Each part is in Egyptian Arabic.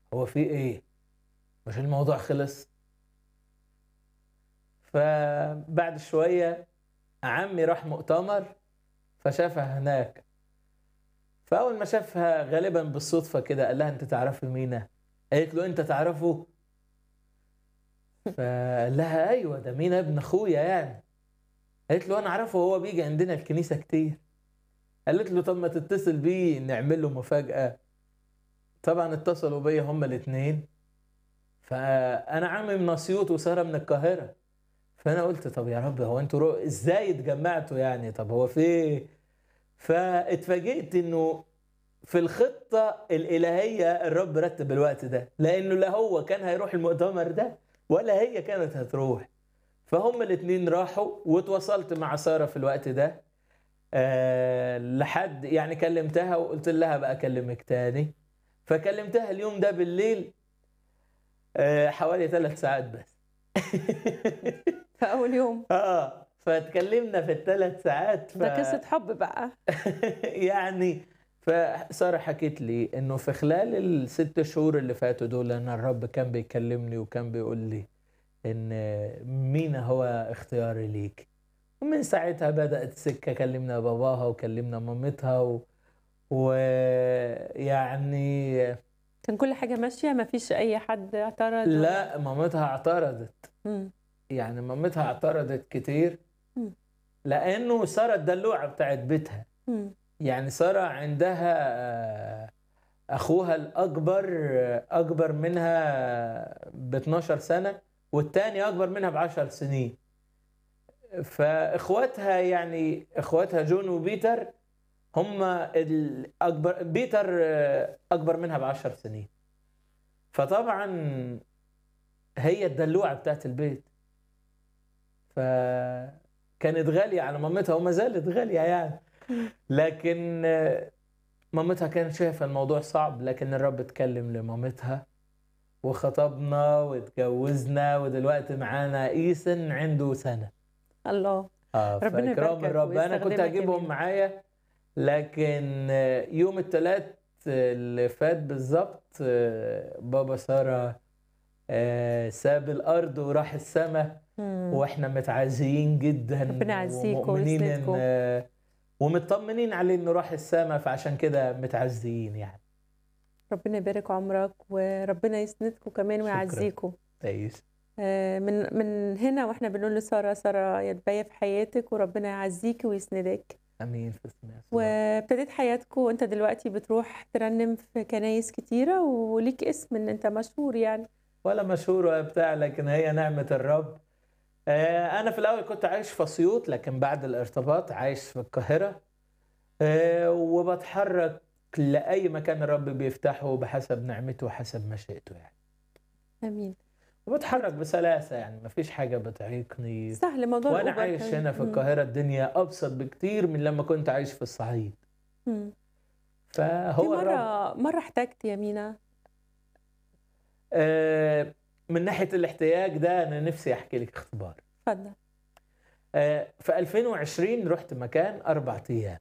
هو في ايه مش الموضوع خلص فبعد شوية عمي راح مؤتمر فشافها هناك فأول ما شافها غالبا بالصدفة كده قال لها أنت تعرفي مينا؟ قالت له أنت تعرفه؟ فقال لها أيوه ده مينا ابن أخويا يعني قالت له أنا أعرفه هو بيجي عندنا الكنيسة كتير قالت له طب ما تتصل بيه نعمل له مفاجأة طبعا اتصلوا بيا هما الاتنين فأنا عمي من أسيوط وسارة من القاهرة فأنا قلت طب يا رب هو انتوا رو... ازاي اتجمعتوا يعني طب هو في ايه؟ فاتفاجئت انه في الخطة الإلهية الرب رتب الوقت ده لأنه لا هو كان هيروح المؤتمر ده ولا هي كانت هتروح فهم الاتنين راحوا واتواصلت مع سارة في الوقت ده أه لحد يعني كلمتها وقلت لها بقى أكلمك تاني فكلمتها اليوم ده بالليل أه حوالي ثلاث ساعات بس في اول يوم اه فاتكلمنا في الثلاث ساعات ف... ده قصه حب بقى يعني فسارة حكيت لي انه في خلال الست شهور اللي فاتوا دول انا الرب كان بيكلمني وكان بيقول لي ان مين هو اختياري ليك ومن ساعتها بدأت السكة كلمنا باباها وكلمنا مامتها و... ويعني كان كل حاجه ماشيه ما فيش اي حد اعترض لا مامتها اعترضت مم. يعني مامتها اعترضت كتير مم. لانه سارة الدلوعة بتاعت بيتها مم. يعني سارة عندها آه، أخوها الأكبر آه، أكبر منها ب 12 سنة والتاني أكبر منها ب 10 سنين فإخواتها يعني إخواتها جون وبيتر هم الأكبر بيتر آه، أكبر منها ب 10 سنين فطبعا هي الدلوعة بتاعت البيت فكانت غالية على مامتها وما زالت غالية يعني لكن آه، مامتها كانت شايفة الموضوع صعب لكن الرب اتكلم لمامتها وخطبنا واتجوزنا ودلوقتي معانا ايسن عنده سنة الله اه ربنا فإكرام يباركك الرب انا كنت ويستخدمك هجيبهم جميل. معايا لكن آه، يوم الثلاث اللي فات بالظبط آه، بابا سارة آه، ساب الارض وراح السماء مم. واحنا متعزيين جدا ربنا يعزيكم ومؤمنين ويسندكم. ان آه، ومطمنين عليه انه راح السماء فعشان كده متعزيين يعني ربنا يبارك عمرك وربنا يسندكم كمان شكراً. ويعزيكم كويس آه، من من هنا واحنا بنقول لساره ساره يا الباقيه في حياتك وربنا يعزيكي ويسندك امين في اسم يسوع وابتديت حياتكم وانت دلوقتي بتروح ترنم في كنايس كتيره وليك اسم ان انت مشهور يعني ولا مشهور ولا بتاع لكن هي نعمة الرب آه، أنا في الأول كنت عايش في أسيوط لكن بعد الارتباط عايش في القاهرة آه، وبتحرك لأي مكان الرب بيفتحه بحسب نعمته وحسب مشيئته يعني امين وبتحرك بسلاسة يعني مفيش حاجة بتعيقني سهل موضوع وأنا الأوبر عايش كمان. هنا في مم. القاهرة الدنيا أبسط بكتير من لما كنت عايش في الصعيد مم. في فهو الرب مره مره احتجت يا مينا آه، من ناحية الاحتياج ده أنا نفسي أحكي لك اختبار اتفضل آه، في 2020 رحت مكان أربع أيام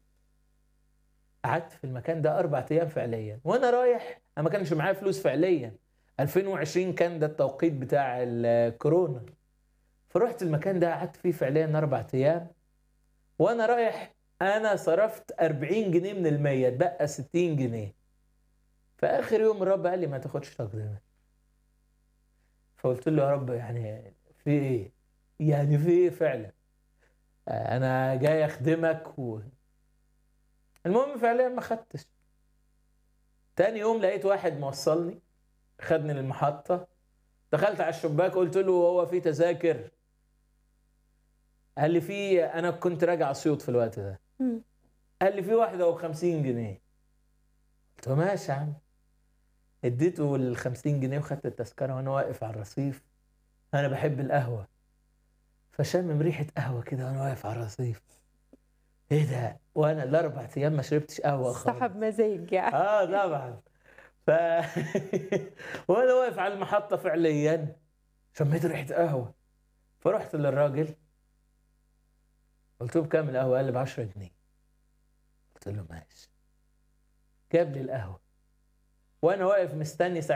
قعدت في المكان ده أربع أيام فعليا وأنا رايح أنا ما كانش معايا فلوس فعليا 2020 كان ده التوقيت بتاع الكورونا فرحت المكان ده قعدت فيه فعليا أربع أيام وأنا رايح أنا صرفت 40 جنيه من المية اتبقى 60 جنيه في آخر يوم الرب قال لي ما تاخدش تقديمات فقلت له يا رب يعني في إيه؟ يعني في ايه فعلا آه، انا جاي اخدمك و... المهم فعليا ما خدتش تاني يوم لقيت واحد موصلني خدني للمحطة دخلت على الشباك قلت له هو في تذاكر قال لي في انا كنت راجع اسيوط في الوقت ده مم. قال لي في واحدة وبخمسين جنيه قلت له ماشي يا عم اديته ال 50 جنيه وخدت التذكرة وانا واقف على الرصيف انا بحب القهوة فشمم ريحة قهوة كده وانا واقف على الرصيف ايه ده وانا الاربع ايام ما شربتش قهوة خالص صاحب مزاج يعني اه طبعا ف وانا واقف على المحطة فعليا شميت ريحة قهوة فرحت للراجل قلت له بكام القهوة؟ قال لي ب 10 جنيه قلت له ماشي جاب لي القهوة وانا واقف مستني ساعة